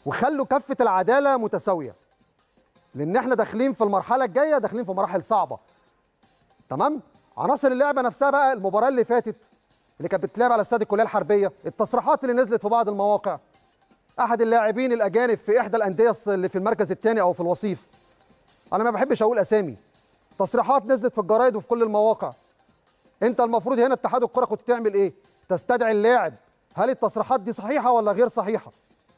وخلوا كفه العداله متساويه لان احنا داخلين في المرحله الجايه داخلين في مراحل صعبه تمام عناصر اللعبه نفسها بقى المباراه اللي فاتت اللي كانت بتلعب على استاد الكليه الحربيه التصريحات اللي نزلت في بعض المواقع احد اللاعبين الاجانب في احدى الانديه اللي في المركز الثاني او في الوصيف انا ما بحبش اقول اسامي تصريحات نزلت في الجرايد وفي كل المواقع انت المفروض هنا اتحاد الكره كنت تعمل ايه تستدعي اللاعب هل التصريحات دي صحيحه ولا غير صحيحه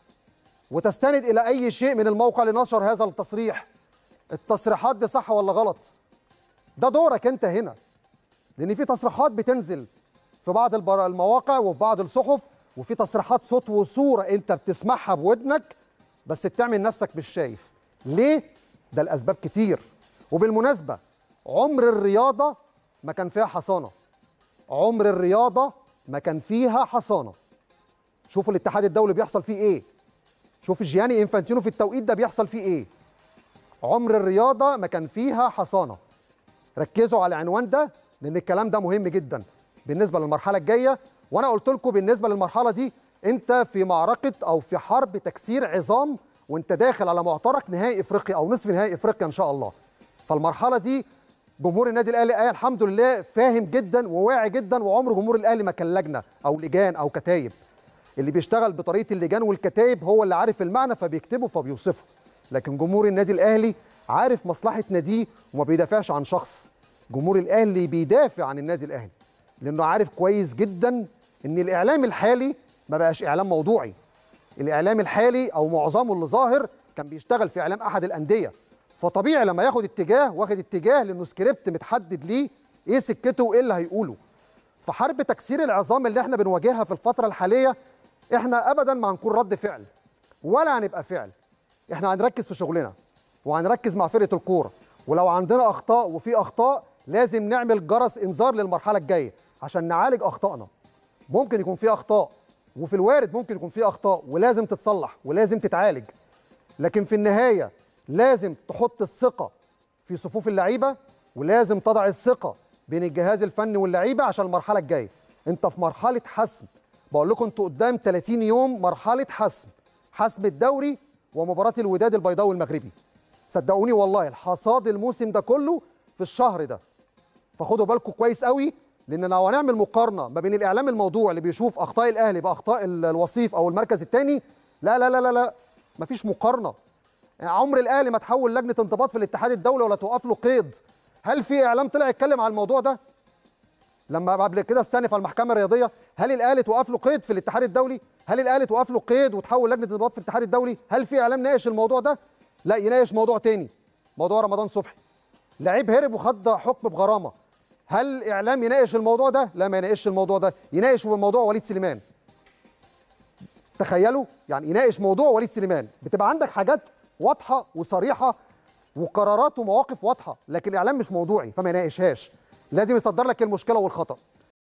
وتستند الى اي شيء من الموقع اللي نشر هذا التصريح التصريحات دي صح ولا غلط ده دورك انت هنا لان في تصريحات بتنزل في بعض البر- المواقع وفي بعض الصحف وفي تصريحات صوت وصوره انت بتسمعها بودنك بس بتعمل نفسك مش شايف ليه ده الاسباب كتير وبالمناسبه عمر الرياضه ما كان فيها حصانه عمر الرياضه ما كان فيها حصانه شوفوا الاتحاد الدولي بيحصل فيه ايه شوف جياني انفانتينو في التوقيت ده بيحصل فيه ايه عمر الرياضه ما كان فيها حصانه ركزوا على العنوان ده لان الكلام ده مهم جدا بالنسبه للمرحله الجايه وانا قلت لكم بالنسبه للمرحله دي انت في معركه او في حرب تكسير عظام وانت داخل على معترك نهائي افريقيا او نصف نهائي افريقيا ان شاء الله فالمرحله دي جمهور النادي الاهلي آه الحمد لله فاهم جدا وواعي جدا وعمر جمهور الاهلي ما كان لجنه او لجان او كتايب اللي بيشتغل بطريقه اللجان والكتايب هو اللي عارف المعنى فبيكتبه فبيوصفه لكن جمهور النادي الاهلي عارف مصلحه ناديه وما بيدافعش عن شخص جمهور الاهلي بيدافع عن النادي الاهلي لانه عارف كويس جدا ان الاعلام الحالي ما بقاش اعلام موضوعي الاعلام الحالي او معظمه اللي ظاهر كان بيشتغل في اعلام احد الانديه فطبيعي لما ياخد اتجاه واخد اتجاه لانه سكريبت متحدد ليه ايه سكته وايه اللي هيقوله فحرب تكسير العظام اللي احنا بنواجهها في الفتره الحاليه احنا ابدا ما هنكون رد فعل ولا هنبقى فعل احنا هنركز في شغلنا وهنركز مع فرقه الكوره ولو عندنا اخطاء وفي اخطاء لازم نعمل جرس انذار للمرحله الجايه عشان نعالج اخطائنا ممكن يكون في اخطاء وفي الوارد ممكن يكون في اخطاء ولازم تتصلح ولازم تتعالج لكن في النهايه لازم تحط الثقه في صفوف اللعيبه ولازم تضع الثقه بين الجهاز الفني واللعيبه عشان المرحله الجايه انت في مرحله حسم بقول لكم انتوا قدام 30 يوم مرحله حسم حسم الدوري ومباراه الوداد البيضاوي المغربي صدقوني والله الحصاد الموسم ده كله في الشهر ده فخدوا بالكم كويس قوي لان لو هنعمل مقارنه ما بين الاعلام الموضوع اللي بيشوف اخطاء الاهلي باخطاء ال- الوصيف او المركز الثاني لا لا لا لا لا مفيش مقارنه يعني عمر الاهلي ما تحول لجنه انضباط في الاتحاد الدولي ولا توقف له قيد هل في اعلام طلع يتكلم على الموضوع ده لما قبل كده استنف المحكمه الرياضيه هل الاهلي توقف له قيد في الاتحاد الدولي هل الاهلي توقف له قيد وتحول لجنه انضباط في الاتحاد الدولي هل في اعلام ناقش الموضوع ده لا يناقش موضوع تاني موضوع رمضان صبحي لعيب هرب وخد حكم بغرامه هل اعلام يناقش الموضوع ده لا ما يناقش الموضوع ده يناقش موضوع وليد سليمان تخيلوا يعني يناقش موضوع وليد سليمان بتبقى عندك حاجات واضحه وصريحه وقرارات ومواقف واضحه لكن الاعلام مش موضوعي فما يناقشهاش لازم يصدر لك المشكله والخطا